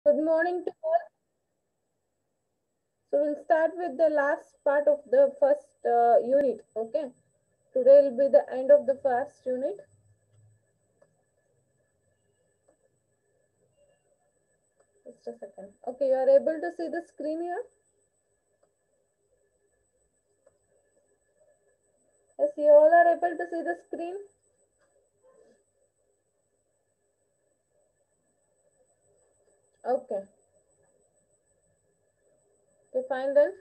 Good morning to all. So we'll start with the last part of the first uh, unit. Okay. Today will be the end of the first unit. Just a second. Okay, you are able to see the screen here? Yes, you all are able to see the screen? Okay. Okay, fine then.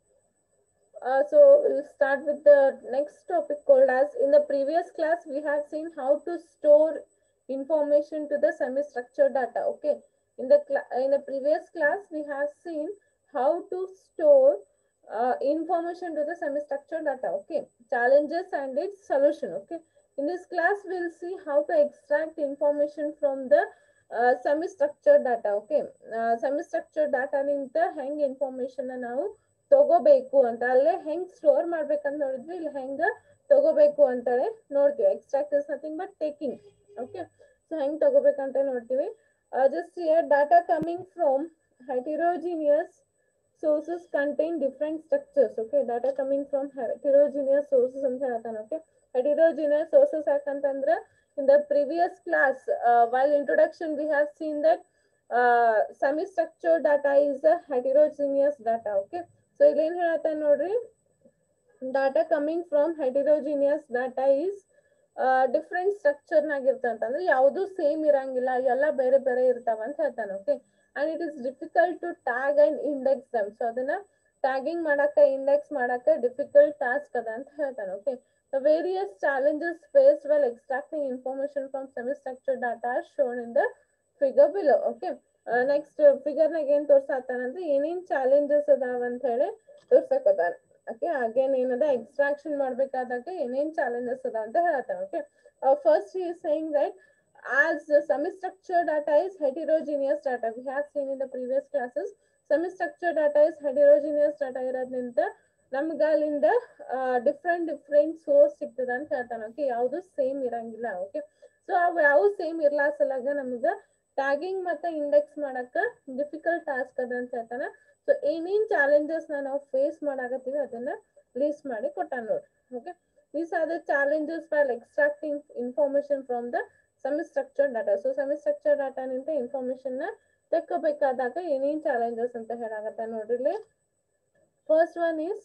Uh, so we'll start with the next topic called as in the previous class we have seen how to store information to the semi-structured data. Okay. In the cla- in the previous class we have seen how to store uh, information to the semi-structured data. Okay. Challenges and its solution. Okay. In this class we'll see how to extract information from the uh, semi-structured data. Okay. Uh, semi-structured data ನಿಂದ ಹೆಂಗ್ information ನಾವು ತಗೋಬೇಕು ಅಂತ ಅಲ್ಲೇ ಹೆಂಗ್ store ಮಾಡ್ಬೇಕಂತ ನೋಡಿದ್ವಿ ಇಲ್ಲಿ ಹೆಂಗ ತಗೋಬೇಕು ಅಂತಾಳೆ ನೋಡ್ತೀವಿ extract is nothing but taking okay so ಹೆಂಗ್ ತಗೋಬೇಕಂತ ನೋಡ್ತೀವಿ just here data coming from heterogeneous sources contain different structures okay data coming from heterogeneous sources ಅಂತ ಹೇಳ್ತಾನೆ okay heterogeneous sources ಯಾಕಂತಂದ್ರ in the previous class uh, while introduction we have seen that uh, semi structured data is a heterogeneous data okay so ಇಲ್ಲಿ ಏನ್ ಹೇಳ್ತಾನೆ ನೋಡ್ರಿ data coming from heterogeneous data is different structure ನಾಗಿರ್ತಂತ ಅಂದ್ರೆ ಯಾವುದು same ಇರಂಗಿಲ್ಲ ಎಲ್ಲ ಬೇರೆ ಬೇರೆ ಇರ್ತಾವ ಅಂತ ಹೇಳ್ತಾನೆ okay and it is difficult to tag and index them so ಅದನ್ನ ಟ್ಯಾಗಿಂಗ್ ಮಾಡಕ ಇಂಡೆಕ್ಸ್ ಮಾಡಕ ಡಿಫಿಕಲ್ಟ್ ಟಾಸ್ಕ್ ಅದ ಅಂತ ಹೇಳ್ತಾನೆ okay The various challenges faced while extracting information from semi-structured data are shown in the figure below. Okay. Uh, next uh, figure ನಾಗ ಏನ್ ತೋರ್ಸಾತಾನಂದ್ರೆ ಏನೇನ್ challenges ಅದಾವ ಅಂತ ಹೇಳಿ ತೋರ್ಸಕತ್ತಾನ ಓಕೆ ಅಗೇನ್ ಏನದ ಎಕ್ಸ್ಟ್ರಾಕ್ಷನ್ ಮಾಡ್ಬೇಕಾದಾಗ ಏನೇನ್ ಚಾಲೆಂಜಸ್ ಅದಾವ ಅಂತ ಹೇಳ್ತಾನ ಓಕೆ ಫಸ್ಟ್ ಈ saying that as the semi-structured data is heterogeneous data we have seen in the previous classes semi-structured data is heterogeneous data ಇರೋದ್ರಿಂದ ನಮ್ಗ ಅಲ್ಲಿಂದ ಡಿಫ್ರೆಂಟ್ ಡಿಫ್ರೆಂಟ್ ಸೋರ್ಸ್ ಸಿಗ್ತದ ಅಂತ ಹೇಳ್ತಾನ ಓಕೆ ಯಾವ್ದು ಸೇಮ್ ಇರಂಗಿಲ್ಲ ಓಕೆ ಸೊ ಅವು ಯಾವ ಸೇಮ್ ಇರ್ಲಾ ಸಲಾಗ ನಮ್ಗ ಟ್ಯಾಗಿಂಗ್ ಮತ್ತೆ ಇಂಡೆಕ್ಸ್ ಮಾಡಕ ಡಿಫಿಕಲ್ಟ್ ಟಾಸ್ಕ್ ಅದ ಅಂತ ಹೇಳ್ತಾನ ಸೊ ಏನೇನ್ ಚಾಲೆಂಜಸ್ ನಾವು ಫೇಸ್ ಮಾಡಾಕತ್ತೀವಿ ಅದನ್ನ ಲೀಸ್ಟ್ ಮಾಡಿ ಕೊಟ್ಟಾನ ನೋಡ್ರಿ okay these are the challenges for extracting information from the semi structured data so semi structure ಡಾಟಾನಿಂದ ಇನ್ಫಾರ್ಮೇಶನ್ ನ ತೆಕ್ಕೋಬೇಕಾದಾಗ ಏನೇನ್ ಚಾಲೆಂಜಸ್ ಅಂತ ಹೇಳಾಗತ್ತ ನೋಡ್ರಿ ಇಲ್ಲಿ first one is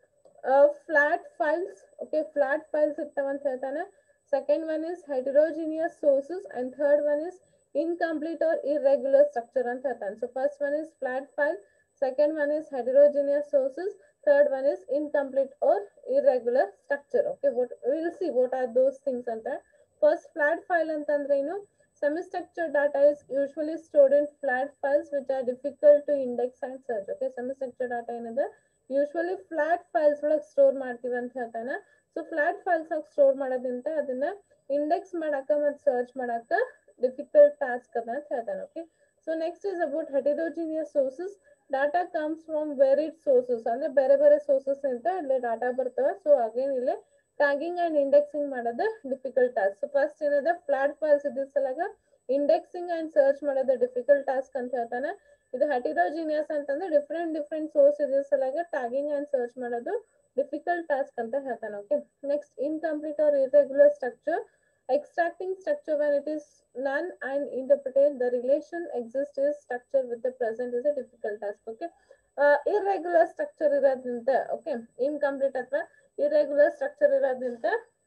flat files okay flat files ಇರ್ತಾವಂತ ಹೇಳ್ತಾನೆ second one is heterogeneous sources and third one is incomplete or irregular structure ಅಂತ ಹೇಳ್ತಾನೆ so first one is flat file second one is heterogeneous sources third one is incomplete or irregular structure okay what will see what are those things ಅಂತ first flat file ಅಂತಂದ್ರೆ ಏನು semi-structured data is usually stored in flat files which are difficult to index and search okay semi-structured data ಏನದ usually flat files ಒಳಗೆ store ಮಾಡ್ತೀವಿ ಅಂತ ಹೇಳ್ತಾನ so flat files ಆಗಿ store ಮಾಡೋದ್ರಿಂದ ಅದನ್ನ ಇಂಡೆಕ್ಸ್ ಮಾಡಾಕ ಮತ್ತು ಸರ್ಚ್ ಮಾಡಾಕ ಡಿಫಿಕಲ್ಟ್ ಟಾಸ್ಕ್ ಅದ ಅಂತ ಹೇಳ್ತಾನೆ okay so next is about heterogeneous sources data comes from varied sources ಅಂದ್ರೆ ಬೇರೆ ಬೇರೆ ಸೋರ್ಸಸ್ ಅಂತ ಇಲ್ಲಿ ಡಾಟಾ ಬರ್ತವೆ ಸೊ ಅಗೇನ್ ಇಲ್ಲಿ ಟ್ಯಾಗಿಂಗ್ ಅಂಡ್ ಇಂಡೆಕ್ಸಿಂಗ್ ಮಾಡೋದು ಡಿಫಿಕಲ್ಟ್ ಟಾಸ್ಕ್ ಸೊ ಫಸ್ಟ್ ಏನದ ಫ್ಲಾಟ್ ಫೈಲ್ಸ್ ಇದ್ದ ಸಲಾಗ ಇಂಡೆಕ್ಸಿಂಗ್ ಅಂಡ್ ಸರ್ಚ್ ಮಾಡೋದು ಡಿಫಿಕಲ್ಟ್ ಟಾಸ್ಕ್ ಅಂತ ಹೇಳ್ತಾನೆ ಇದು ಹೆಟಿರೋಜಿನಿಯಸ್ ಅಂತಂದ್ರೆ ಡಿಫ್ರೆಂಟ್ ಡಿಫ್ರೆಂಟ್ ಸೋರ್ಸ್ ಇದ್ರ ಸಲಾಗ ಟ್ಯಾಗಿಂಗ್ ಅಂಡ್ ಸರ್ಚ್ ಮಾಡೋದು ಡಿಫಿಕಲ್ಟ್ ಟಾಸ್ಕ್ ಅಂತ ಹೇಳ್ತಾನೆ okay next incomplete or irregular structure extracting structure when it is none and interpreted the relation exists is structure with the present is a difficult task okay uh, irregular structure ಇರೋದ್ರಿಂದ okay incomplete ಅಥವಾ irregular structure ಇರೋದ್ರಿಂದ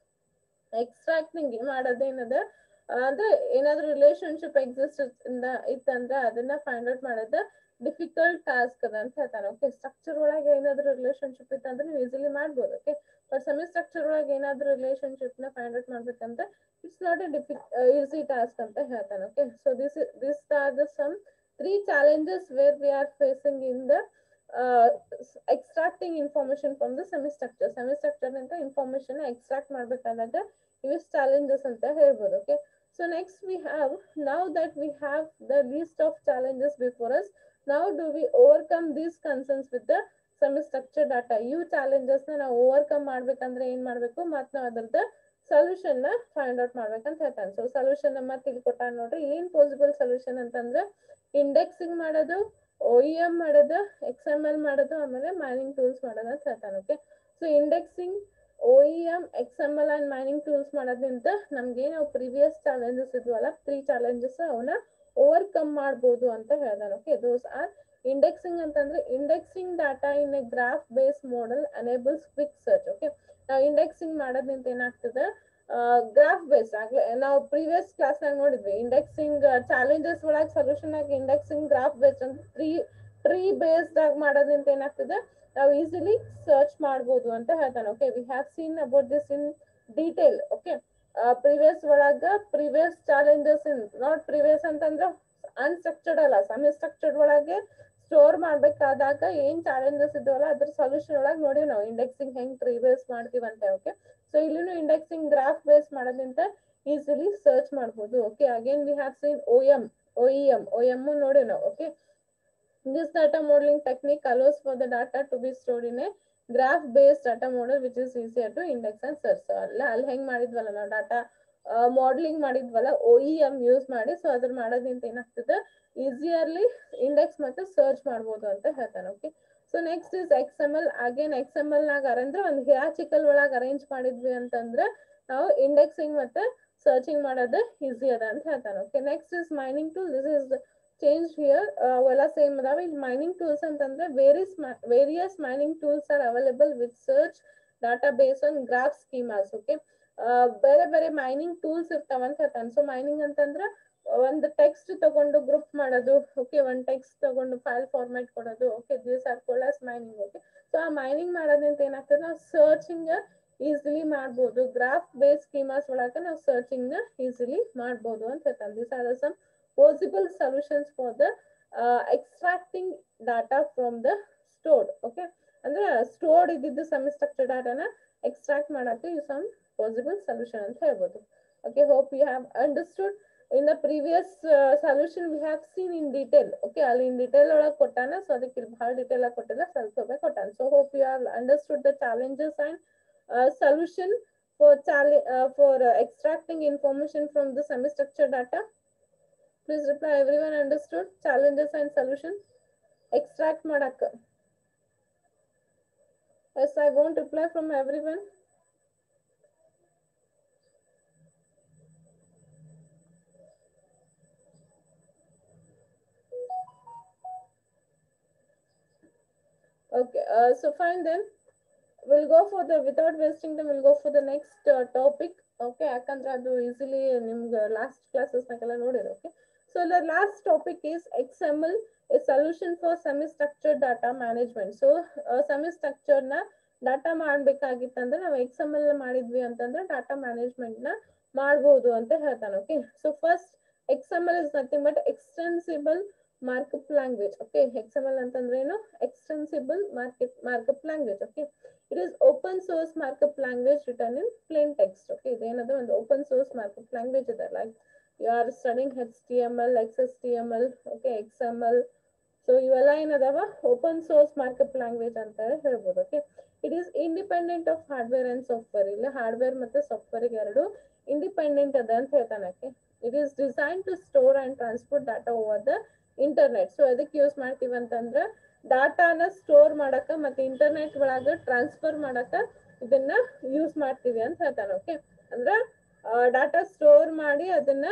extracting ಮಾಡೋದೇನದ ಅಂದ್ರೆ ಏನಾದ್ರು relationship exist ಇಂದ ಇತ್ತಂದ್ರ ಅದನ್ನ find out ಮಾಡೋದ ಡಿಫಿಕಲ್ಟ್ ಟಾಸ್ಕ್ ಅದ ಅಂತ ಹೇಳ್ತಾನೆ ಓಕೆ ಸ್ಟ್ರಕ್ಚರ್ ಒಳಗೆ ಏನಾದ್ರು ರಿಲೇಶನ್ಶಿಪ್ ಇತ್ತಂದ್ರೆ ನೀವು ಈಸಿಲಿ ಮಾಡ್ಬೋದು ಓಕೆ ಬಟ್ ಸೆಮಿ ಸ್ಟ್ರಕ್ಚರ್ ಒಳಗೆ ಏನಾದ್ರು ರಿಲೇಶನ್ಶಿಪ್ ನ ಫೈಂಡ್ ಔಟ್ ಮಾಡ್ಬೇಕಂತ it's not a difficult easy task ಅಂತ ಹೇಳ್ತಾನೆ okay so this this are the some three challenges where we are facing in the extracting information from the semi structure semi structure ಅಂತ information extract ಮಾಡ್ಬೇಕಾದಾಗ ಇವು challenges ಅಂತ ಹೇಳ್ಬೋದು okay so next we have now that we have the list of challenges before us now do we overcome these concerns with the semi structure data ಇವು challenges ನ ನಾವು overcome ಮಾಡ್ಬೇಕಂದ್ರೆ ಏನ್ ಮಾಡ್ಬೇಕು ಮತ್ ನಾವ್ ಅದ್ರದ್ದು ಸೊಲ್ಯೂಷನ್ ನ ಫೈಂಡ್ ಔಟ್ ಮಾಡ್ಬೇಕಂತ ಹೇಳ್ತಾನೆ ಸೊ ಸೊಲ್ಯೂಷನ್ ಮತ್ತೆ ಇಲ್ಲಿ ಕೊಟ್ಟಾನ ನೋಡ್ರಿ ಏನ್ ಪಾಸಿಬಲ್ ಸೊಲ್ಯೂಷನ್ ಅಂತಂದ್ರೆ ಇಂಡೆಕ್ಸಿಂಗ್ ಮಾಡೋದು ಒ ಇ ಎಂ ಮಾಡೋದು ಎಕ್ಸ್ ಎಮ್ ಎಲ್ ಮಾಡೋದು ಆಮೇಲೆ ಮೈನಿಂಗ್ ಟೂಲ್ಸ್ ಮಾಡೋದು ಅಂತ ಹೇಳ್ತಾನೆ okay so indexing O E M X M L and mining tools ಮಾಡೋದ್ರಿಂದ ನಮ್ಗೆ ನಾವು ಪ್ರೀವಿಯಸ್ ಚಾಲೆಂಜಸ್ ಇದ್ವಲ್ಲ ತ್ರೀ ಚಾಲೆಂಜಸ್ ಅವನ್ನ ಓವರ್ಕಮ್ ಮಾಡ್ಬೋದು ಅಂತ ಹೇಳ್ದಾನೆ ಓಕೆ ದೋಸ್ ಆರ್ ಇಂಡೆಕ್ಸಿಂಗ್ ಅಂತಂದ್ರೆ indexing data in a graph base model enables quick search okay ನಾವು ಇಂಡೆಕ್ಸಿಂಗ್ ಮಾಡೋದ್ರಿಂದ ಏನಾಗ್ತದೆ ಗ್ರಾಫ್ ಬೇಸ್ ಆಗ್ಲೇ ನಾವು ಪ್ರೀವಿಯಸ್ ಕ್ಲಾಸ್ನಾಗ ನೋಡಿದ್ವಿ ಇಂಡೆಕ್ಸಿಂಗ್ ಚಾಲೆಂಜಸ್ ಒಳಗೆ ಸೊಲ್ಯೂಷನ್ ಆಗಿ ಇಂಡೆಕ್ಸಿಂಗ್ ಗ್ರಾಫ್ ಬೇಸ್ ಅಂತ ಟ್ರೀ ಟ್ರೀ ಬೇಸ್ಡ್ ಆಗಿ ಮಾಡೋದ್ರಿಂದ ಏನಾಗ್ತದೆ ನಾವು ಈಸಿಲಿ ಸರ್ಚ್ ಮಾಡ್ಬೋದು ಅಂತ ಹೇಳ್ತಾನೆ okay we have seen about this in detail okay previous ಒಳಗ previous challenges in not previous ಅಂತಂದ್ರೆ ಅನ್ಸ್ಟ್ರಕ್ಚರ್ಡ್ ಅಲ್ಲ ಸೆಮಿ ಸ್ಟ್ರಕ್ಚರ್ಡ್ ಒಳಗೆ ಸ್ಟೋರ್ ಮಾಡ್ಬೇಕಾದಾಗ ಏನ್ ಚಾಲೆಂಜಸ್ ಇದಾವಲ್ಲ ಅದ್ರ ಸೊಲ್ಯೂಷನ್ ಒಳಗೆ ನೋಡಿವಿ ನಾವು ಇಂಡೆಕ್ಸಿಂಗ್ ಹೆಂಗ್ ಟ್ರೀ ಬೇಸ್ ಮಾಡ್ತೀವಂತೆ ಓಕೆ ಸೊ ಇಲ್ಲಿನೂ ಇಂಡೆಕ್ಸಿಂಗ್ ಗ್ರಾಫ್ ಬೇಸ್ ಮಾಡೋದ್ರಿಂದ ಈಸಿಲಿ ಸರ್ಚ್ ಮಾಡ್ಬೋದು okay again we have seen O M O E M O M ನೋಡಿ ನಾವು okay This data modeling technique allows for the data to be stored in a graph based data model which is easier to index and search. So ಅಲ್ಲ ಅಲ್ಲಿ ಹೆಂಗ್ ಮಾಡಿದ್ವಲ್ಲ ನಾವು data modeling ಮಾಡಿದ್ವಲ್ಲ O E M use ಮಾಡಿ so ಅದ್ರ ಮಾಡೋದ್ರಿಂದ ಏನಾಗ್ತದೆ ಈಸಿಯರ್ಲಿ ಇಂಡೆಕ್ಸ್ ಮತ್ತೆ ಸರ್ಚ್ ಮಾಡ್ಬೋದು ಅಂತ ಹೇಳ್ತಾನೆ okay so next is X M L again X M L ನಾಗ ಅಂದ್ರೆ ಒಂದು ಹಿರಾಚಿಕಲ್ ಒಳಗೆ ಅರೇಂಜ್ ಮಾಡಿದ್ವಿ ಅಂತಂದ್ರೆ ನಾವು ಇಂಡೆಕ್ಸಿಂಗ್ ಮತ್ತೆ ಸರ್ಚಿಂಗ್ ಮಾಡೋದು ಈಸಿ ಅದ ಅಂತ ಹೇಳ್ತಾನೆ okay next is mining tool this is change here ಅವೆಲ್ಲ ಸೇಮ್ ಅದಾವ ಇಲ್ಲಿ ಮೈನಿಂಗ್ ಟೂಲ್ಸ್ ಅಂತಂದ್ರೆ various various mining tools are available with search data base on graph schemas okay ಬೇರೆ ಬೇರೆ ಮೈನಿಂಗ್ ಟೂಲ್ಸ್ ಇರ್ತಾವ ಅಂತ ಹೇಳ್ತಾನೆ ಸೊ ಮೈನಿಂಗ್ ಅಂತಂದ್ರೆ ಒಂದು ಟೆಕ್ಸ್ಟ್ ತಗೊಂಡು ಗ್ರೂಪ್ ಮಾಡೋದು ಓಕೆ ಒಂದ್ ಟೆಕ್ಸ್ಟ್ ತಗೊಂಡು ಫೈಲ್ ಫಾರ್ಮ್ಯಾಟ್ ಕೊಡೋದು okay this are called as mining okay so ಆ ಮೈನಿಂಗ್ ಮಾಡೋದ್ರಿಂದ ಏನಾಗ್ತದೆ ನಾವು ಸರ್ಚಿಂಗ್ ಈಸಿಲಿ ಮಾಡ್ಬೋದು ಗ್ರಾಫ್ ಬೇಸ್ ಸ್ಕೀಮಾಸ್ ಒಳಗ ನಾವು ಸರ್ಚಿಂಗ್ ನ ಈಸಿಲಿ ಮಾಡ್ಬೋದು ಅಂತ ಹೇಳ್ತಾನೆ this are some possible solutions for the uh, extracting data from the stored okay ಅಂದ್ರೆ ಸ್ಟೋರ್ಡ್ ಇದ್ದಿದ್ದು ಸಮ್ ಸ್ಟ್ರಕ್ಚರ್ ಡಾಟಾನ ಎಕ್ಸ್ಟ್ರಾಕ್ಟ್ ಮಾಡಕ್ಕೆ ಇವು ಸಮ್ ಪಾಸಿಬಲ್ ಸೊಲ್ಯೂಷನ್ ಅಂತ ಹೇಳ್ಬೋದು okay hope you have understood in the previous solution we have seen in detail okay ಅಲ್ಲಿ in detail ಒಳಗೆ ಕೊಟ್ಟಾನ ಸೊ ಅದಕ್ಕೆ ಇಲ್ಲಿ ಬಹಳ ಡೀಟೇಲ್ ಆಗಿ ಕೊಟ್ಟಿಲ್ಲ ಸ್ವಲ್ಪ ಸ್ವಲ್ಪ ಕೊಟ್ಟಾನ so hope you have understood the challenges and solution for ಚಾಲೆ for extracting information from the semi structure data Please reply everyone understood challenges and solution. Extract ಮಾಡಕ್ಕ. Yes, I won't reply from everyone. Okay, uh, so fine then. We'll go for the, without wasting time, we'll go for the next uh, topic. Okay, ಯಾಕಂದ್ರೆ ಅದು easily ನಿಮ್ಗೆ last ಕ್ಲಾಸಸ್ನಾಗೆಲ್ಲ ನೋಡಿರೋ okay so the last topic is X M L a solution for semi structure data management so semi ಸ್ಟ್ರಕ್ಚರ್ನ data ಮಾಡ್ಬೇಕಾಗಿತ್ತಂದ್ರೆ ನಾವು X M L ಮಾಡಿದ್ವಿ ಅಂತಂದ್ರೆ ಡಾಟಾ ಮ್ಯಾನೇಜ್ಮೆಂಟ್ ನ ಮಾಡ್ಬೋದು ಅಂತ ಹೇಳ್ತಾನೆ okay so first X M L is nothing but extensible markup language okay X M L ಅಂತಂದ್ರೆ ಏನು extensible market markup language okay it is open source markup language return in plain text okay ಇದೇನದು ಒಂದು open source markup language ಇದೆ like you are studying HTML, XHTML, okay, XML. So ಇವೆಲ್ಲ ಏನದಾವ open source markup language ಅಂತ ಹೇಳ್ಬೋದು okay it is independent of hardware and software ಇಲ್ಲ hardware ಮತ್ತೆ software ಎರಡು ಇಂಡಿಪೆಂಡೆಂಟ್ ಅದ ಅಂತ ಹೇಳ್ತಾನೆ okay it is design to store and transport data over the internet so ಅದಕ್ಕೆ ಯೂಸ್ ಮಾಡ್ತೀವಿ ಅಂತಂದ್ರ ಡಾಟಾನ ಸ್ಟೋರ್ ಮಾಡಕ ಮತ್ತೆ ಇಂಟರ್ನೆಟ್ ಒಳಗ ಟ್ರಾನ್ಸ್ಫರ್ ಮಾಡಕ ಇದನ್ನ ಯೂಸ್ ಮಾಡ್ತೀವಿ ಅಂತ ಹೇಳ್ತಾನೆ ಓಕೆ ಅಂದ್ರ ಡಾಟಾ ಸ್ಟೋರ್ ಮಾಡಿ ಅದನ್ನ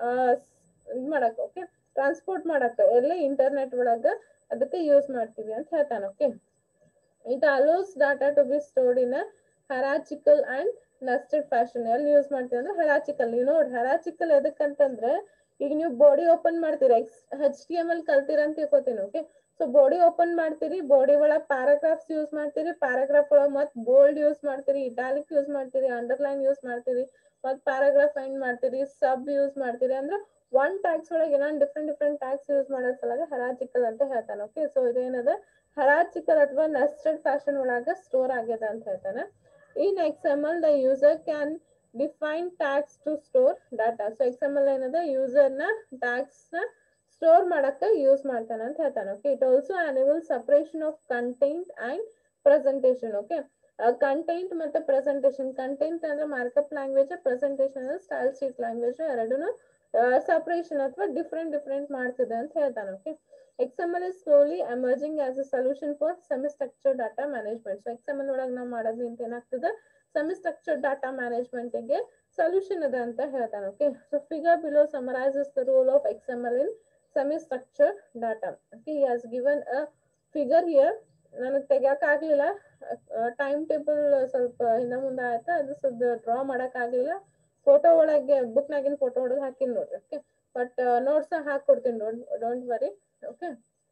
ಇದು ಮಾಡಕ್ ಓಕೆ ಟ್ರಾನ್ಸ್ಪೋರ್ಟ್ ಮಾಡಕ್ ಎಲ್ಲ ಇಂಟರ್ನೆಟ್ ಒಳಗ ಅದಕ್ಕೆ ಯೂಸ್ ಮಾಡ್ತೀವಿ ಅಂತ ಹೇಳ್ತಾನೆ okay it allows data to be stored in hierarchical and nested fashion ಎಲ್ಲಿ ಯೂಸ್ ಮಾಡ್ತೀವಿ ಅಂದ್ರೆ ಹೆರಾಚಿಕಲ್ ನೀವು ನೋಡಿ ಹೆರಾಚಿಕಲ್ ಎದಕ್ಕಂತಂದ್ರೆ ಈಗ ನೀವು ಬಾಡಿ ಓಪನ್ ಮಾಡ್ತೀರಾ X H T M L ಕಲ್ತೀರ ಅಂತ ತಿಳ್ಕೊತೀನಿ ಓಕೆ ಸೊ ಬಾಡಿ ಓಪನ್ ಮಾಡ್ತೀರಿ ಬಾಡಿ ಒಳಗೆ ಪ್ಯಾರಾಗ್ರಾಫ್ಸ್ ಯೂಸ್ ಮಾಡ್ತೀರಿ ಪ್ಯಾರಾಗ್ರಾಫ್ ಒಳಗೆ ಮತ್ತೆ ಬೋಲ್ಡ್ ಯೂಸ್ ಮಾಡ್ತೀರಿ ಇಟಾಲಿಕ್ ಯೂಸ್ ಮಾಡ್ತೀರಿ ಅಂಡರ್ಲೈನ್ ಯೂಸ್ ಮಾಡ್ತೀರಿ ಮತ್ ಪ್ಯಾರಾಗ್ರಾಫ್ ಎಂಡ್ ಮಾಡ್ತೀರಿ ಸಬ್ ಯೂಸ್ ಮಾಡ್ತೀರಿ ಅಂದ್ರೆ ಒನ್ ಟ್ಯಾಕ್ಸ್ ಒಳಗೆ ಏನೋ ಡಿಫ್ರೆಂಟ್ ಡಿಫ್ರೆಂಟ್ ಟ್ಯಾಕ್ಸ್ ಯೂಸ್ ಮಾಡೋ ಸಲಗ ಹರಾಚಿಕಲ್ ಅಂತ ಹೇಳ್ತಾನೆ ಓಕೆ ಸೊ ಇದೇನದ ಹರಾಚಿಕಲ್ ಅಥವಾ ನೆಸ್ಟೆಡ್ ಫ್ಯಾಷನ್ ಒಳಗ ಸ್ಟೋರ್ ಆಗ್ಯದ ಅಂತ ಹೇಳ್ತಾನೆ in X M L the user can define tags to store data so X M L ಏನದ ಯೂಸರ್ ನ ಟ್ಯಾಕ್ಸ್ ನ ಸ್ಟೋರ್ ಮಾಡಕ್ಕೆ ಯೂಸ್ ಮಾಡ್ತಾನೆ ಅಂತ ಹೇಳ್ತಾನೆ okay it also enable separation of content and presentation okay content ಮತ್ತೆ presentation content ಅಂದ್ರೆ markup language presentation ಅಂದ್ರೆ ಸ್ಟೈಲ್ ಶೀಟ್ ಲ್ಯಾಂಗ್ವೇಜ್ ಎರಡೂನು ಸಪರೇಷನ್ ಅಥವಾ ಡಿಫ್ರೆಂಟ್ ಡಿಫ್ರೆಂಟ್ ಮಾಡ್ತಿದೆ ಅಂತ ಹೇಳ್ತಾನೆ okay XML is slowly emerging as a solution for semi-structured data management. So XML ಒಳಗೆ ನಾವು ಮಾಡೋದು ಅಂತ ಏನಾಗ್ತದೆ semi-structured data management ಗೆ ಸೊಲ್ಯೂಷನ್ ಇದೆ ಅಂತ ಹೇಳ್ತಾನೆ okay so figure below summarises the role of XML in semi-structured data. Okay, he has given a figure here. ನನಗೆ ತೆಗಿಯಕ್ಕಾಗ್ಲಿಲ್ಲ ಟೈಮ್ ಟೇಬಲ್ ಸ್ವಲ್ಪ ಹಿಂದೆ ಮುಂದೆ ಆಯ್ತಾ ಅದು ಸ್ವಲ್ಪ ಡ್ರಾ ಮಾಡೋಕ್ಕಾಗಲಿಲ್ಲ ಫೋಟೋ ಒಳಗೆ ಬುಕ್ನಾಗಿನ ಫೋಟೋ ಹೊಡೆದು ಹಾಕಿನಿ ನೋಡ್ರಿ ಓಕೆ ಬಟ್ ನೋಟ್ಸ್ ಹಾಕೊಡ್ತೀನಿ ನೋಡಿ don't worry okay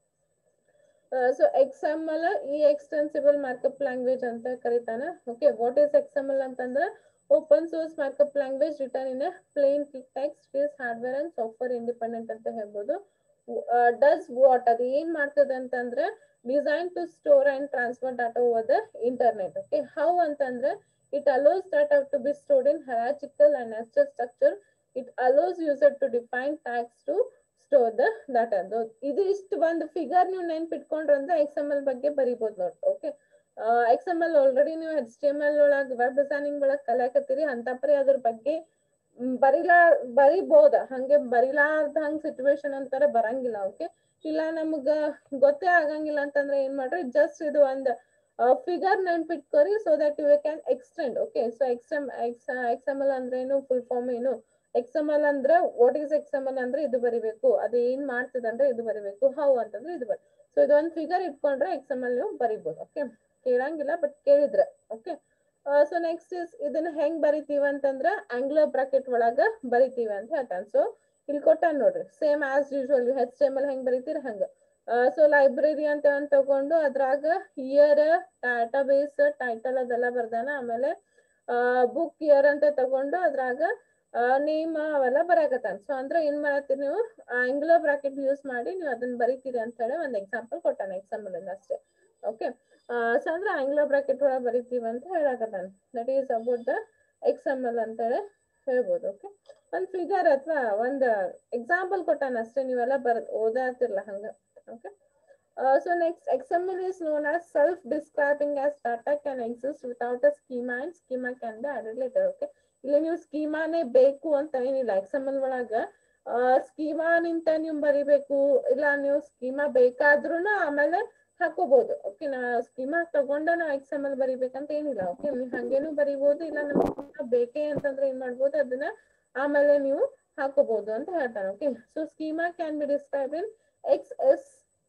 so X M L ಈ ಎಕ್ಸ್ಟೆನ್ಸಿಬಲ್ ಮಾರ್ಕಪ್ ಲ್ಯಾಂಗ್ವೇಜ್ ಅಂತ ಕರೀತಾನೆ okay what is X M L ಅಂತಂದ್ರೆ open source markup language return in plain text is hardware and software independent ಅಂತ ಹೇಳ್ಬೋದು does what ಅದು ಏನ್ ಮಾಡ್ತದೆ ಅಂತಂದ್ರೆ design to store and transfer data over the internet okay how ಅಂತಂದ್ರೆ it allows data to be stored in hierarchical and nested structure it allows user to define tags to store the data ಇದು ಇಷ್ಟು ಒಂದು figure ನೀವು ನೆನ್ಪಿಟ್ಕೊಂಡ್ರೆ ಅಂದ್ರೆ X M L ಬಗ್ಗೆ ಬರಿಬೋದು ನೋಡಿ okay X M L already ನೀವು ಎಚ್ ಟಿ ಎಮ್ ಎಲ್ ಒಳಗೆ ವೆಬ್ ಡಿಸೈನಿಂಗ್ ಒಳಗೆ ಕಲಿಯಾಕತ್ತೀರಿ ಅಂತಪರಿ ಅದ್ರ ಬಗ್ಗೆ ಬರಿಲಾ ಬರಿಬೋದ ಹಂಗೆ ಬರಿಲಾರ್ದ ಹಂಗ್ ಸಿಚುವೇಶನ್ ಅಂತಾರೆ ಬರಂಗಿಲ್ಲ ಓಕೆ ಇಲ್ಲ ನಮಗ ಗೊತ್ತೇ ಆಗಂಗಿಲ್ಲ ಅಂತಂದ್ರೆ ಏನ್ ಮಾಡ್ರಿ ಜಸ್ಟ್ ಇದು ಒಂದ್ ಫಿಗರ್ ನೆನ್ಪಿಟ್ಕೋರಿ so that you can extend okay so X M X X M L ಅಂದ್ರೆ ಏನು ಫುಲ್ ಫಾರ್ಮ್ ಏನು ಎಕ್ಸ್ ಎಮ್ ಎಲ್ ಅಂದ್ರೆ what is X M L ಅಂದ್ರೆ ಇದು ಬರಿಬೇಕು ಅದು ಏನ್ ಮಾಡ್ತದೆ ಅಂದ್ರೆ ಇದು ಬರಿಬೇಕು ಹೌ ಅಂತಂದ್ರೆ ಇದು ಬರಿ ಸೊ ಇದೊಂದು ಫಿಗರ್ ಇಟ್ಕೊಂಡ್ರೆ ಎಕ್ಸ್ ಎಮ್ ಎಲ್ ನೀವು ಬರಿಬೋದು ಓಕೆ ಕೇಳಂಗಿಲ್ಲ ಬಟ್ ಕೇಳಿದ್ರೆ ಓಕೆ ಸೊ ನೆಕ್ಸ್ಟ್ ಇಸ್ ಇದನ್ನ ಹೆಂಗ್ ಬರಿತೀವಿ ಅಂತಂದ್ರ ಆಂಗ್ಲರ್ ಬ್ರಾಕೆಟ್ ಒಳಗ ಬರಿತೀವಿ ಅಂತ ಹೇಳ್ತಾನೆ ಸೊ ಇಲ್ಲಿ ಕೊಟ್ಟಾನ ನೋಡ್ರಿ same as usual H M L ಹೆಂಗ್ ಬರಿತೀರಿ ಹಂಗ ಸೊ ಲೈಬ್ರರಿ ಅಂತ ಒಂದ್ ತಗೊಂಡು ಅದ್ರಾಗ ಇಯರ್ ಡಾಟಾ ಬೇಸ್ ಟೈಟಲ್ ಅದೆಲ್ಲ ಬರ್ದಾನ ಆಮೇಲೆ ಬುಕ್ ಇಯರ್ ಅಂತ ತಗೊಂಡು ಅದ್ರಾಗ ನೇಮ್ ಅವೆಲ್ಲ ಬರಾಕತ್ತಾನ ಸೊ ಅಂದ್ರೆ ಏನ್ ಮಾಡತ್ತೀರಿ ನೀವು ಆಂಗ್ಲರ್ ಬ್ರಾಕೆಟ್ ಯೂಸ್ ಮಾಡಿ ನೀವು ಅದನ್ನ ಬರಿತೀರಿ ಅಂತ ಹೇಳಿ ಒಂದ್ ಎಕ್ಸಾಂಪಲ್ ಕೊಟ್ಟಾನ ಎಕ್ಸಾಂಪಲ್ ಅಷ್ಟೇ ಓಕೆ ಸೊ ಅಂದ್ರೆ ಆಂಗ್ಲರ್ ಬ್ರಾಕೆಟ್ ಒಳಗೆ ಬರಿತೀವಿ ಅಂತ ಹೇಳಕತ್ತಾನ that is about the X M L ಅಂತ ಹೇಳಿ ಹೇಳ್ಬೋದು ಓಕೆ ಒಂದ್ ಫಿಗರ್ ಅಥವಾ ಒಂದ್ ಎಕ್ಸಾಂಪಲ್ ಕೊಟ್ಟಾನ ಅಷ್ಟೇ ನೀವೆಲ್ಲ ಬರ್ ಓದಾತಿರ್ಲ ಹಂಗ okay so next X M L is known as self describing as data can exist without a schema and schema can be added later okay ಇಲ್ಲಿ ನೀವು ಸ್ಕೀಮಾನೇ ಬೇಕು ಅಂತ ಏನಿಲ್ಲ ಎಕ್ಸ್ ಎಮ್ ಎಲ್ ಒಳಗ ಸ್ಕೀಮಾ ನಿಂತ ನೀವು ಬರಿಬೇಕು ಇಲ್ಲ ನೀವು ಸ್ಕೀಮಾ ಬೇಕಾದ್ರೂ ಆಮೇಲೆ ಹಾಕೋಬಹುದು ಓಕೆ ನಾ ಸ್ಕೀಮಾ ತಗೊಂಡ ನಾ ಎಕ್ಸ್ ಎಮ್ ಎಲ್ ಬರಿಬೇಕಂತ ಏನಿಲ್ಲ ಓಕೆ ನೀವು ಹಂಗೇನು ಬರಿಬಹುದು ಇಲ್ಲ ನಮ್ಗೆ ಬೇಕೇ ಅಂತಂದ್ರೆ ಏನ್ ಮಾಡ್ಬೋದು ಅದನ್ನ ಆಮೇಲೆ ನೀವು ಹಾಕೋಬಹುದು ಅಂತ ಹೇಳ್ತಾನೆ okay so schema can be describe in X S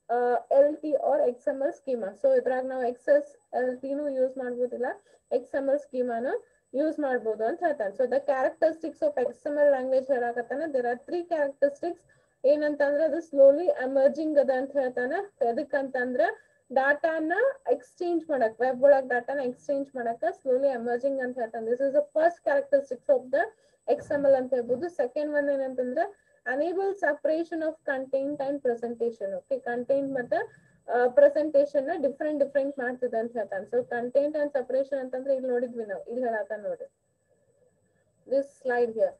L T R X M L schema so ಇದ್ರಾಗ ನಾವು ಎಕ್ಸ್ ಎಸ್ ಎಲ್ ಟಿನೂ ಯೂಸ್ ಮಾಡ್ಬೋದಿಲ್ಲ ಎಕ್ಸ್ ಎಮ್ ಎಲ್ ಸ್ಕೀಮಾನು ಯೂಸ್ ಮಾಡ್ಬೋದು ಅಂತ ಹೇಳ್ತಾನೆ so the characteristics of X M L language ಹೇಳಕತ್ತಾನೆ there are three characteristics ಏನಂತಂದ್ರೆ ಅದು ಸ್ಲೋಲಿ ಎಮರ್ಜಿಂಗ್ ಅದ ಅಂತ ಹೇಳ್ತಾನೆ ಎದಕ್ಕಂತಂದ್ರ ಡಾಟಾನ ಎಕ್ಸ್ಚೇಂಜ್ ಮಾಡಕ್ ವೆಬ್ ಒಳಗ್ ಡಾಟಾನ ಎಕ್ಸ್ಚೇಂಜ್ ಮಾಡಕ್ ಸ್ಲೋಲಿ ಎಮರ್ಜಿಂಗ್ ಅಂತ ಹೇಳ್ತಾನೆ this is the first characteristics of the X M L ಅಂತ ಹೇಳ್ಬೋದು ಸೆಕೆಂಡ್ ಒನ್ ಏನಂತಂದ್ರೆ enable separation of content and presentation okay content ಮತ್ತೆ ಪ್ರೆಸೆಂಟೇಶನ್ ಡಿಫ್ರೆಂಟ್ ಡಿಫ್ರೆಂಟ್ ಮಾಡ್ತದೆ ಅಂತ ಹೇಳ್ತಾನೆ ಸೊ ಕಂಟೆಂಟ್ ಅಂಡ್ ಸಪರೇಷನ್ ಅಂತಂದ್ರೆ ಇಲ್ಲಿ ನೋಡಿದ್ವಿ ನಾವು ಇಲ್ಲಿ ಹೇಳತ್ತ ನೋಡ್ರಿ ದಿಸ್ ಸ್ಲೈಡ್ ಹಿಯರ್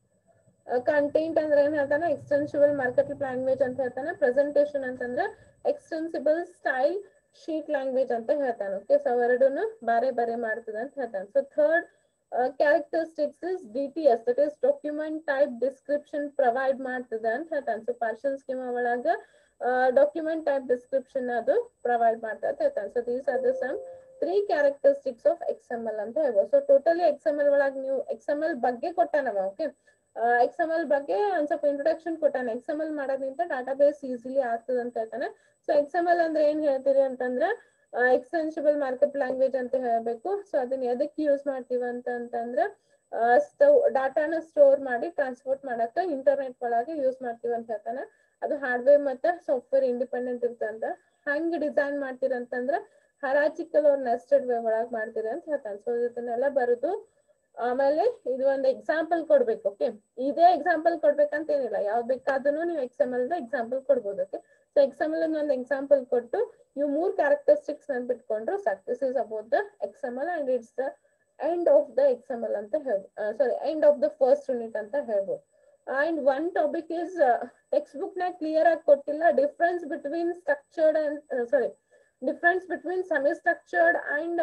ಕಂಟೆಂಟ್ ಅಂದ್ರೆ ಏನ್ ಹೇಳ್ತಾನೆ ಎಕ್ಸ್ಟೆನ್ಸಿಬಲ್ ಮಾರ್ಕೆಟ್ ಲ್ಯಾಂಗ್ವೇಜ್ ಅಂತ ಹೇಳ್ತಾನೆ ಪ್ರೆಸೆಂಟೇಶನ್ ಅಂತಂದ್ರೆ ಎಕ್ಸ್ಟೆನ್ಸಿಬಲ್ ಸ್ಟೈಲ್ ಶೀಟ್ ಲ್ಯಾಂಗ್ವೇಜ್ ಅಂತ ಹೇಳ್ತಾನೆ ಓಕೆ ಸೊ ಎರಡನ್ನು ಬಾರೆ ಬಾರೆ ಮಾಡ್ತದೆ ಅಂತ ಹೇಳ್ತಾನೆ so third characteristics is D T S that is document type description provide ಮಾಡ್ತದೆ ಅಂತ ಹೇಳ್ತಾನೆ ಸೊ ಪಾರ್ಷಲ್ ಸ್ಕೀಮ್ ಒಳಗ ಡಾಕ್ಯುಮೆಂಟ್ ಟೈಪ್ ಡಿಸ್ಕ್ರಿಪ್ಷನ್ ಅದು ಪ್ರೊವೈಡ್ ಮಾಡ್ತಾ ಅಂತ ಹೇಳ್ತಾನೆ so these are the some three characteristics of X M L ಅಂತ ಹೇಳ್ಬೋದು so totally X M L ಒಳಗೆ ನೀವು ಎಕ್ಸ್ ಎಮ್ ಎಲ್ ಬಗ್ಗೆ ಕೊಟ್ಟಾನವ ಓಕೆ ಎಕ್ಸ್ ಎಮ್ ಎಲ್ ಬಗ್ಗೆ ಒಂದ್ ಸ್ವಲ್ಪ ಇಂಟ್ರೊಡಕ್ಷನ್ ಕೊಟ್ಟಾನೆ ಎಕ್ಸ್ ಎಮ್ ಎಲ್ ಮಾಡೋದ್ರಿಂದ ಡಾಟಾ ಬೇಸ್ ಈಸಿಲಿ ಆಗ್ತದೆ ಅಂತ ಹೇಳ್ತಾನೆ ಸೊ ಎಕ್ಸ್ ಎಮ್ ಎಲ್ ಅಂದ್ರೆ ಏನ್ ಹೇಳ್ತೀರಿ ಅಂತಂದ್ರೆ ಎಕ್ಸ್ಟೆನ್ಸಿಬಲ್ ಮಾರ್ಕಪ್ ಲ್ಯಾಂಗ್ವೇಜ್ ಅಂತ ಹೇಳ್ಬೇಕು ಸೊ ಅದನ್ನ ಎದಕ್ಕೆ ಯೂಸ್ ಮಾಡ್ತೀವಿ ಅಂತ ಅಂತಂದ್ರೆ ಸ್ಟವ್ ಡಾಟಾನ ಸ್ಟೋರ್ ಮಾಡಿ ಟ್ರಾನ್ಸ್ಪೋರ್ಟ್ ಮಾಡಕ ಇಂಟರ್ನೆಟ್ ಒಳಗೆ ಯೂಸ್ ಮಾಡ್ತೀವಿ ಅಂತ ಹೇಳ್ತಾನೆ ಅದು ಹಾರ್ಡ್ವೇರ್ ಮತ್ತೆ ಸಾಫ್ಟ್ವೇರ್ ಇಂಡಿಪೆಂಡೆಂಟ್ ಇರ್ತಂತ ಹಂಗ್ ಡಿಸೈನ್ ಮಾಡ್ತೀರ ಅಂತಂದ್ರ ಹರಾಚಿಕಲ್ ಅವ್ರ ನೆಸ್ಟೆಡ್ ವೇ ಒಳಗ್ ಮಾಡ್ತೀರ ಅಂತ ಹೇಳ್ತಾನೆ ಸೊ ಇದನ್ನೆಲ್ಲ ಬರುದು ಆಮೇಲೆ ಇದು ಒಂದು ಎಕ್ಸಾಂಪಲ್ ಕೊಡ್ಬೇಕು ಓಕೆ ಇದೇ ಎಕ್ಸಾಂಪಲ್ ಕೊಡ್ಬೇಕಂತ ಏನಿಲ್ಲ ಯಾವ್ದು ಬೇಕಾದ್ರೂ ನೀವು ಎಕ್ಸ್ ಎಮ್ ಎಲ್ ಎಕ್ಸಾಂಪಲ್ ಕೊಡ್ಬೋದು okay so X M L ಒಂದು ಎಕ್ಸಾಂಪಲ್ ಕೊಟ್ಟು ನೀವು ಮೂರ್ ಕ್ಯಾರೆಕ್ಟರಿಸ್ಟಿಕ್ಸ್ ನೆನ್ಪಿಟ್ಕೊಂಡ್ರು ಸಾಕು this is about the X M L and it's the end of the X M L ಅಂತ ಹೇಳ್ಬೋದು sorry end of the first unit ಅಂತ ಹೇಳ್ಬೋದು and one topic is textbook ನ ಕ್ಲಿಯರ್ ಆಗಿ ಕೊಟ್ಟಿಲ್ಲ difference between structured and sorry difference between semi structured and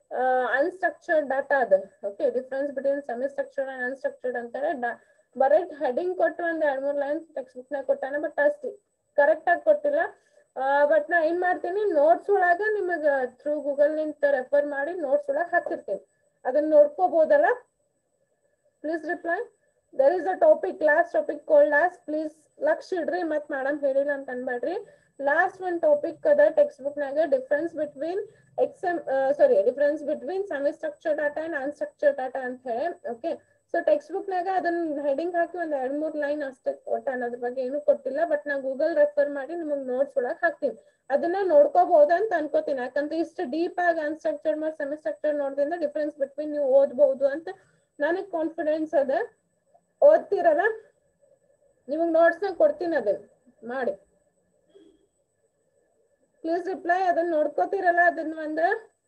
unstructured data ಅದ okay difference between semi structured and unstructured ಅಂತಾರೆ ಬರೀ heading ಕೊಟ್ಟು ಒಂದ್ ಎರಡ್ ಮೂರ್ ಲೈನ್ಸ್ ಟೆಕ್ಸ್ಟ್ ಬುಕ್ ನಾಗ ಕೊಟ್ಟಾನ ಬಟ್ ಅಷ್ಟು ಕರೆಕ್ಟ್ ಆಗಿ ಕೊಟ್ಟಿಲ್ಲ ಬಟ್ ನಾ ಏನ್ ಮಾಡ್ತೀನಿ ನೋಟ್ಸ್ ಒಳಗ ನಿಮಗ ಥ್ರೂ ಗೂಗಲ್ ನಿಂತ ರೆಫರ್ ಮಾಡಿ ನೋಟ್ಸ್ ಒಳಗ ಹಾಕಿರ್ತೀನಿ ಅದನ್ನ ನೋಡ್ಕೋಬಹುದಲ್ಲ please reply there is a topic last topic called last please ಲಕ್ಷ ಇಡ್ರಿ ಮತ್ ಮೇಡಮ್ ಹೇಳಿಲ್ಲ ಅಂತ ಅನ್ಬೇಡ್ರಿ ಲಾಸ್ಟ್ ಒನ್ ಟಾಪಿಕ್ ಅದ ಟೆಕ್ಸ್ಟ್ ಬುಕ್ ನಾಗ difference between exam sorry difference between semi structure data and unstructure data ಅಂತ ಹೇಳಿ ಓಕೆ ಸೊ ಟೆಕ್ಸ್ಟ್ ಬುಕ್ ನಾಗ ಅದನ್ನ ಹೆಡಿಂಗ್ ಹಾಕಿ ಒಂದ್ ಎರಡ್ ಮೂರ್ ಲೈನ್ ಅಷ್ಟೇ ಒಟ್ಟ ಅನ್ನೋದ್ರ ಬಗ್ಗೆ ಏನು ಕೊಟ್ಟಿಲ್ಲ ಬಟ್ ನಾ ಗೂಗಲ್ ರೆಫರ್ ಮಾಡಿ ನಿಮಗ್ ನೋಟ್ಸ್ ಒಳಗ್ ಹಾಕ್ತೀನಿ ಅದನ್ನ ನೋಡ್ಕೋಬಹುದು ಅಂತ ಅನ್ಕೋತೀನಿ ಯಾಕಂದ್ರೆ ಇಷ್ಟು ಡೀಪ್ ಆಗಿ ಅನ್ಸ್ಟ್ರಕ್ಚರ್ ಮತ್ತು ಸೆಮಿ ಸ್ಟ್ರಕ್ಚರ್ ನೋಡ್ದಿಂದ ಡಿಫ್ರೆನ್ಸ್ ಬಿಟ್ವೀನ್ ನೀವು ಓದ್ಬಹುದು ಅಂತ ನನಗ್ ಕಾನ್ಫಿಡೆನ್ಸ್ ಅದ ಓದ್ತಿರಲ್ಲ ನಿಮಗ್ ನೋಟ್ಸ್ ನ ಕೊಡ್ತೀನಿ ಅದನ್ನ ಮಾಡಿ ಪ್ಲೀಸ್ ರಿಪ್ಲೈ ಅದನ್ನ ನೋಡ್ಕೋತಿರಲ್ಲ ಅದನ್ನ ಒಂದ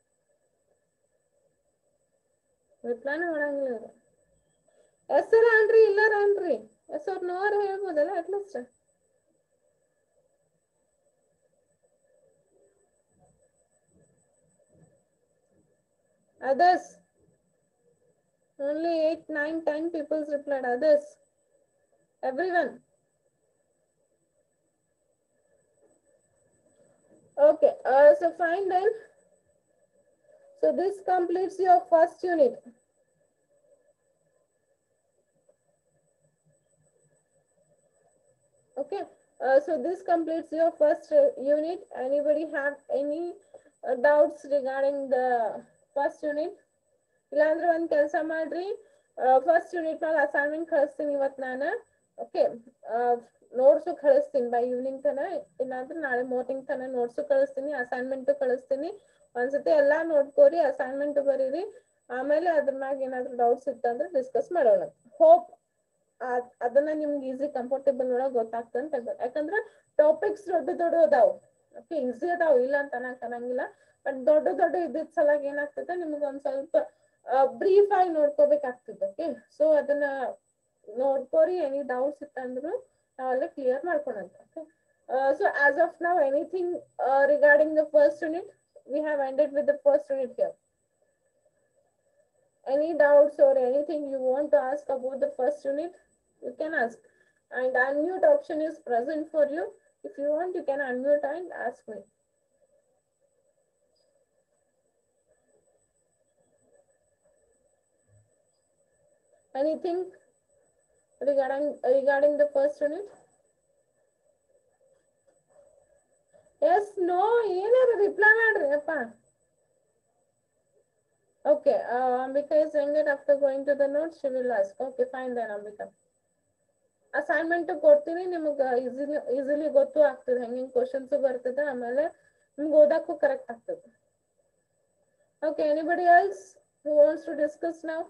ರಿಪ್ಲೈನ ಮಾಡಂಗಿಲ್ಲ ಇವ್ರು. ಎಸ್ ಅಲ್ಲ ಅನ್ರಿ ಇಲ್ಲಾರ ಅನ್ರಿ ಎಸ್ ಅವ್ರ ನೋರ್ ಹೇಳ್ಬೋದಲ್ಲ at least others only 8 9 10 people replied others everyone okay uh, so fine then so this completes your first unit okay uh, so this completes your first uh, unit anybody have any uh, doubts regarding the first unit ಇಲ್ಲಾಂದ್ರೆ ಒಂದ್ ಕೆಲಸ ಮಾಡ್ರಿ first unit ನಲ್ಲಿ assignment ಕಳಿಸ್ತೀನಿ ಇವತ್ ನಾನು okay notes ಕಳಿಸ್ತೀನಿ by evening ತನ ಇಲ್ಲಾಂದ್ರೆ ನಾಳೆ ಮಾರ್ನಿಂಗ್ ತನ ನೋಟ್ಸ್ ಕಳಿಸ್ತೀನಿ ಅಸೈನ್ಮೆಂಟ್ ಕಳಿಸ್ತೀನಿ ಒಂದ್ಸತಿ ಎಲ್ಲಾ ನೋಡ್ಕೋರಿ ಅಸೈನ್ಮೆಂಟ್ ಬರೀರಿ ಆಮೇಲೆ ಅದ್ರ ಮ್ಯಾಗ ಏನಾದ್ರು ಡೌಟ್ಸ್ ಇತ್ತಂದ್ರೆ ಡಿಸ್ಕಸ್ ಮಾಡೋಣ ಹೋಪ್ ಅದನ್ನ ನಿಮ್ಗೆ ಈಸಿ ಕಂಫರ್ಟೇಬಲ್ ಒಳಗ್ ಗೊತ್ತಾಗ್ತಂತ ಯಾಕಂದ್ರೆ ಟಾಪಿಕ್ಸ್ ದೊಡ್ಡ ದೊಡ್ಡ ಅದಾವ ಓಕೆ ಈಸಿ ಅದಾವ ಇಲ್ಲ ಅಂತ ಅನ್ನಕ್ ಅನ್ನಂಗಿಲ್ಲ ಬಟ್ ದೊಡ್ಡ ದೊಡ್ಡ ಇದ್ದಿದ್ ಸಲಾಗ ಏನಾಗ್ತದೆ ನಿಮ್ಗೆ ಒಂದ್ ಸ್ವಲ್ಪ ಬ್ರೀಫ್ ಆಗಿ ನೋಡ್ಕೋಬೇಕಾಗ್ತದೆ ಓಕೆ ಸೊ ಅದನ್ನ ನೋಡ್ಕೋರಿ ಎನಿ ಡೌಟ್ಸ್ ಇತ್ತಂದ್ರು ನಾವೆಲ್ಲ ಕ್ಲಿಯರ್ ಮಾಡ್ಕೊಳಂತ ಓಕೆ ಸೊ ಆಸ್ ಆಫ್ ನಾವ್ anything regarding the first unit we have ended with the first unit here any doubts or anything you want to ask about the first unit you can ask and unmute option is present for you if you want you can unmute and ask me anything regarding regarding the first unit yes no ಏನಾರ reply ಮಾಡ್ರಿ ಅಪ್ಪ Okay, uh, Ambika is saying that after going to the notes, she will ask. Okay, fine then, Ambika. Assignment ಕೊಡ್ತೀನಿ ನಿಮಗೆ easily easily ಗೊತ್ತು ಆಗ್ತದೆ ಹೆಂಗೆ questions ಬರ್ತದೆ ಆಮೇಲೆ ನಿಮ್ಗೆ ಓದಕ್ಕೂ ಕರೆಕ್ಟ್ ಆಗ್ತದೆ okay anybody else who wants to discuss ನಾವು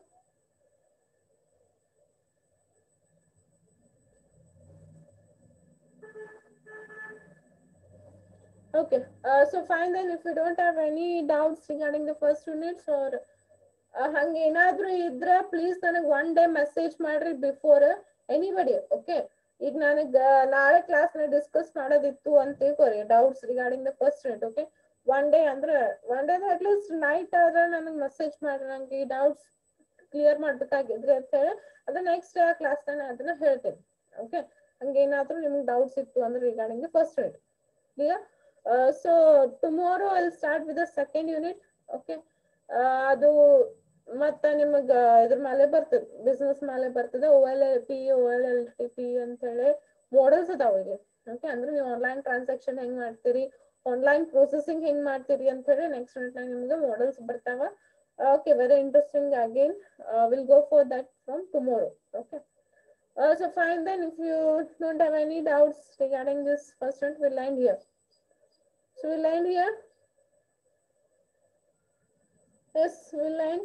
Okay, uh, so fine then if you don't have any doubts regarding the first units or uh, ಹಂಗ ಏನಾದ್ರೂ ಇದ್ರ ಪ್ಲೀಸ್ ನನಗ್ ಒನ್ ಡೇ ಮೆಸೇಜ್ ಮಾಡ್ರಿ ಬಿಫೋರ್ ಎನಿಬಡಿ ಓಕೆ ಈಗ ನನಗ್ ನಾಳೆ class ನ ಡಿಸ್ಕಸ್ ಮಾಡೋದಿತ್ತು ಅಂತ ತಿಳ್ಕೊರಿ doubts regarding the first unit okay one day ಅಂದ್ರೆ one day at least night ಆದ್ರೆ ನನಗ್ ಮೆಸೇಜ್ ಮಾಡ್ರಿ ನಂಗೆ ಈ ಡೌಟ್ಸ್ ಕ್ಲಿಯರ್ ಮಾಡ್ಬೇಕಾಗಿದ್ರಿ ಅಂತ ಹೇಳಿ ಅದ ನೆಕ್ಸ್ಟ್ ಕ್ಲಾಸ್ ನಾನು ಅದನ್ನ ಹೇಳ್ತೇನೆ ಓಕೆ ಹಂಗೇನಾದ್ರೂ ನಿಮ್ಗೆ ಡೌಟ್ಸ್ ಇತ್ತು ಅಂದ್ರೆ regarding the first unit clear so tomorrow I'll start with the second unit okay ಅದು ಮತ್ತ ನಿಮಗ ಇದ್ರ ಮೇಲೆ ಬರ್ತದೆ ಬಿಸ್ನೆಸ್ ಮೇಲೆ ಬರ್ತದೆ O L L P O L L T P ಅಂತ ಹೇಳಿ ಮಾಡಲ್ಸ್ ಅದಾವ ಇಲ್ಲಿ ಓಕೆ ಅಂದ್ರೆ ನೀವು ಆನ್ಲೈನ್ ಟ್ರಾನ್ಸಾಕ್ಷನ್ ಹೆಂಗ್ ಮಾಡ್ತೀರಿ ಆನ್ಲೈನ್ ಪ್ರೊಸೆಸಿಂಗ್ ಹೆಂಗ್ ಮಾಡ್ತೀರಿ ಅಂತ ಹೇಳಿ ನೆಕ್ಸ್ಟ್ ಯೂನಿಟ್ ನಿಮ್ಗೆ ಮಾಡಲ್ಸ್ ಬರ್ತಾವ okay very interesting again will go for that from tomorrow okay so fine then if you don't have any doubts regarding this first unit will line here So we'll end here. Yes, we'll end.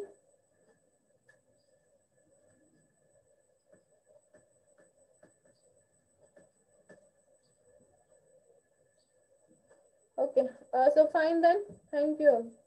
Okay, uh, so fine then. Thank you.